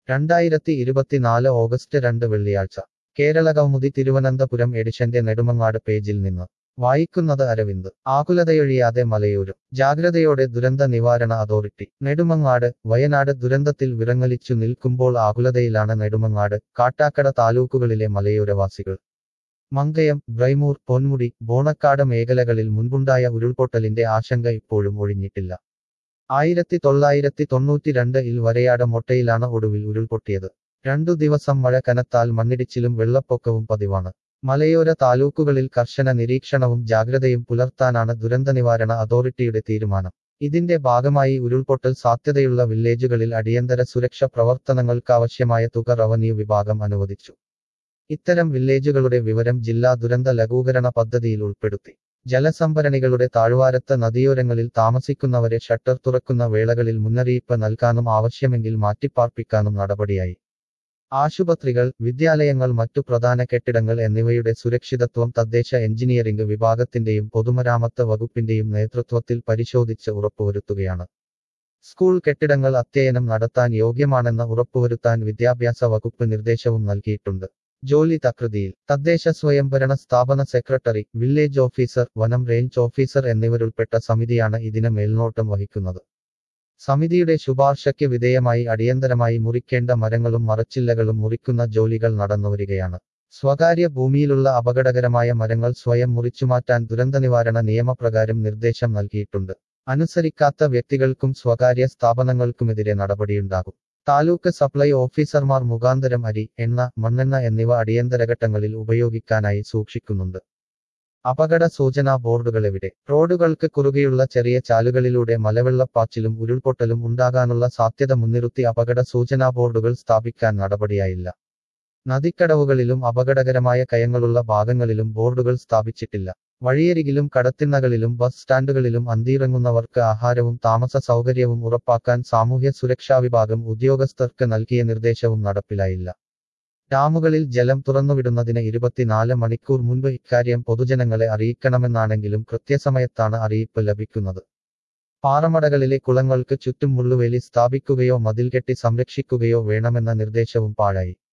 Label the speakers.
Speaker 1: രണ്ടായിരത്തി ഇരുപത്തിനാല് ഓഗസ്റ്റ് രണ്ട് വെള്ളിയാഴ്ച കേരള കൗമുദി തിരുവനന്തപുരം എഡിഷന്റെ നെടുമങ്ങാട് പേജിൽ നിന്ന് വായിക്കുന്നത് അരവിന്ദ് ആകുലതയൊഴിയാതെ മലയോരം ജാഗ്രതയോടെ ദുരന്ത നിവാരണ അതോറിറ്റി നെടുമങ്ങാട് വയനാട് ദുരന്തത്തിൽ വിറങ്ങലിച്ചു നിൽക്കുമ്പോൾ ആകുലതയിലാണ് നെടുമങ്ങാട് കാട്ടാക്കട താലൂക്കുകളിലെ മലയോരവാസികൾ മങ്കയം ബ്രൈമൂർ പൊന്മുടി ബോണക്കാട് മേഖലകളിൽ മുൻപുണ്ടായ ഉരുൾപൊട്ടലിന്റെ ആശങ്ക ഇപ്പോഴും ഒഴിഞ്ഞിട്ടില്ല ആയിരത്തി തൊള്ളായിരത്തി തൊണ്ണൂറ്റിരണ്ട് ഇൽ വരയാട് മൊട്ടയിലാണ് ഒടുവിൽ ഉരുൾപൊട്ടിയത് രണ്ടു ദിവസം മഴ കനത്താൽ മണ്ണിടിച്ചിലും വെള്ളപ്പൊക്കവും പതിവാണ് മലയോര താലൂക്കുകളിൽ കർശന നിരീക്ഷണവും ജാഗ്രതയും പുലർത്താനാണ് ദുരന്തനിവാരണ അതോറിറ്റിയുടെ തീരുമാനം ഇതിന്റെ ഭാഗമായി ഉരുൾപൊട്ടൽ സാധ്യതയുള്ള വില്ലേജുകളിൽ അടിയന്തര സുരക്ഷ പ്രവർത്തനങ്ങൾക്കാവശ്യമായ തുക റവന്യൂ വിഭാഗം അനുവദിച്ചു ഇത്തരം വില്ലേജുകളുടെ വിവരം ജില്ലാ ദുരന്ത ലഘൂകരണ പദ്ധതിയിൽ ഉൾപ്പെടുത്തി ജലസംഭരണികളുടെ താഴ്വാരത്ത് നദിയോരങ്ങളിൽ താമസിക്കുന്നവരെ ഷട്ടർ തുറക്കുന്ന വേളകളിൽ മുന്നറിയിപ്പ് നൽകാനും ആവശ്യമെങ്കിൽ മാറ്റിപ്പാർപ്പിക്കാനും നടപടിയായി ആശുപത്രികൾ വിദ്യാലയങ്ങൾ മറ്റു പ്രധാന കെട്ടിടങ്ങൾ എന്നിവയുടെ സുരക്ഷിതത്വം തദ്ദേശ എഞ്ചിനീയറിംഗ് വിഭാഗത്തിന്റെയും പൊതുമരാമത്ത് വകുപ്പിന്റെയും നേതൃത്വത്തിൽ പരിശോധിച്ച് ഉറപ്പുവരുത്തുകയാണ് സ്കൂൾ കെട്ടിടങ്ങൾ അധ്യയനം നടത്താൻ യോഗ്യമാണെന്ന് ഉറപ്പുവരുത്താൻ വിദ്യാഭ്യാസ വകുപ്പ് നിർദ്ദേശവും നൽകിയിട്ടുണ്ട് ജോലി തകൃതിയിൽ തദ്ദേശ സ്വയംഭരണ സ്ഥാപന സെക്രട്ടറി വില്ലേജ് ഓഫീസർ വനം റേഞ്ച് ഓഫീസർ എന്നിവരുൾപ്പെട്ട സമിതിയാണ് ഇതിന് മേൽനോട്ടം വഹിക്കുന്നത് സമിതിയുടെ ശുപാർശയ്ക്ക് വിധേയമായി അടിയന്തരമായി മുറിക്കേണ്ട മരങ്ങളും മറച്ചില്ലകളും മുറിക്കുന്ന ജോലികൾ നടന്നുവരികയാണ് സ്വകാര്യ ഭൂമിയിലുള്ള അപകടകരമായ മരങ്ങൾ സ്വയം മുറിച്ചുമാറ്റാൻ ദുരന്തനിവാരണ നിയമപ്രകാരം നിർദ്ദേശം നൽകിയിട്ടുണ്ട് അനുസരിക്കാത്ത വ്യക്തികൾക്കും സ്വകാര്യ സ്ഥാപനങ്ങൾക്കുമെതിരെ നടപടിയുണ്ടാകും താലൂക്ക് സപ്ലൈ ഓഫീസർമാർ മുഖാന്തരം അരി എണ്ണ മണ്ണെണ്ണ എന്നിവ അടിയന്തരഘട്ടങ്ങളിൽ ഉപയോഗിക്കാനായി സൂക്ഷിക്കുന്നുണ്ട് അപകട സൂചനാ ബോർഡുകളെവിടെ റോഡുകൾക്ക് കുറുകെയുള്ള ചെറിയ ചാലുകളിലൂടെ മലവെള്ളപ്പാച്ചിലും ഉരുൾപൊട്ടലും ഉണ്ടാകാനുള്ള സാധ്യത മുൻനിർത്തി അപകട സൂചനാ ബോർഡുകൾ സ്ഥാപിക്കാൻ നടപടിയായില്ല നദിക്കടവുകളിലും അപകടകരമായ കയങ്ങളുള്ള ഭാഗങ്ങളിലും ബോർഡുകൾ സ്ഥാപിച്ചിട്ടില്ല വഴിയരികിലും കടത്തിണ്ണകളിലും ബസ് സ്റ്റാൻഡുകളിലും അന്തിയിറങ്ങുന്നവർക്ക് ആഹാരവും താമസ സൗകര്യവും ഉറപ്പാക്കാൻ സാമൂഹ്യ സുരക്ഷാ വിഭാഗം ഉദ്യോഗസ്ഥർക്ക് നൽകിയ നിർദ്ദേശവും നടപ്പിലായില്ല ഡാമുകളിൽ ജലം തുറന്നുവിടുന്നതിന് ഇരുപത്തിനാല് മണിക്കൂർ മുൻപ് ഇക്കാര്യം പൊതുജനങ്ങളെ അറിയിക്കണമെന്നാണെങ്കിലും കൃത്യസമയത്താണ് അറിയിപ്പ് ലഭിക്കുന്നത് പാറമടകളിലെ കുളങ്ങൾക്ക് ചുറ്റും മുള്ളുവേലി സ്ഥാപിക്കുകയോ മതിൽ കെട്ടി സംരക്ഷിക്കുകയോ വേണമെന്ന നിർദ്ദേശവും പാഴായി